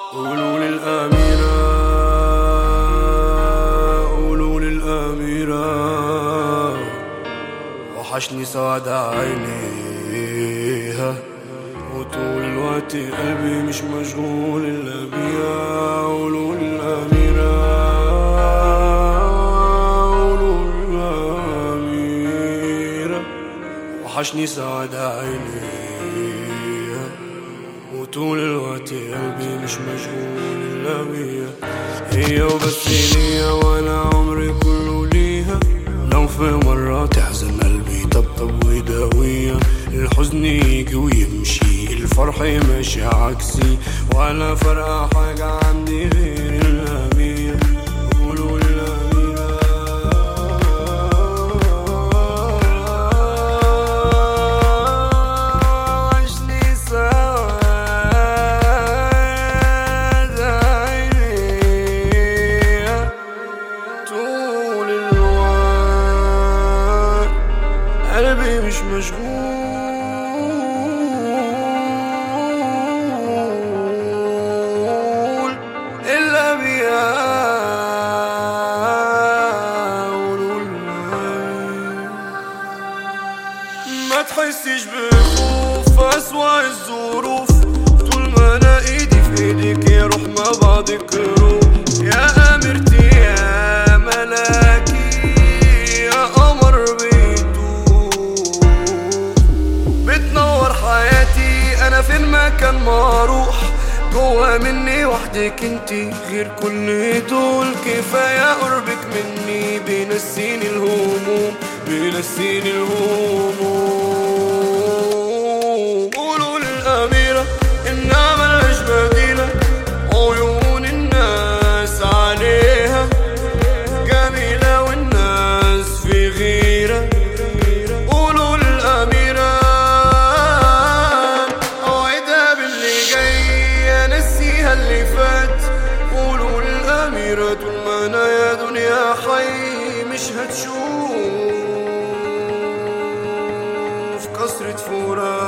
قولوا للأميرة قولوا للأميرة وحشني سواد عينيها وطول الوقت قلبي مش مشغول إلا بيها قولوا للأميرة قولوا للأميرة وحشني سواد عينيها وطول الوقت قلبي مش مشغول إلا بيها هي وبس ليا وأنا عمري كله ليها لو في مرة تحزن قلبي طبطب ويداويها الحزن يجي ويمشي الفرح ماشي عكسي ولا فرقة حاجة عندي غير الأميرة قولوا للأميرة عشني سواد عينيها طول الوقت قلبي مش مشغول إلا بيها قولوا للأميرة ما تحسش بخوف أسوأ الظروف طول ما أنا إيدي في إيدك يا روح ما بعضك روح يا أميرتي يا ملاكي يا قمر بيدوب بتنور حياتي أنا فين ما كان ما أروح جوا مني وحدك انتي غير كل دول كفاية قربك مني بينسيني الهموم بينسيني الهموم قولوا للأميرة إنها ملهاش بديلة عيون الناس عليها جميلة والناس في غيرة قولوا للأميرة أوعدها باللي جاي أنسيها اللي فات قولوا للأميرة طول ما أنا يا دنيا حي مش هتشوف كسرة فراق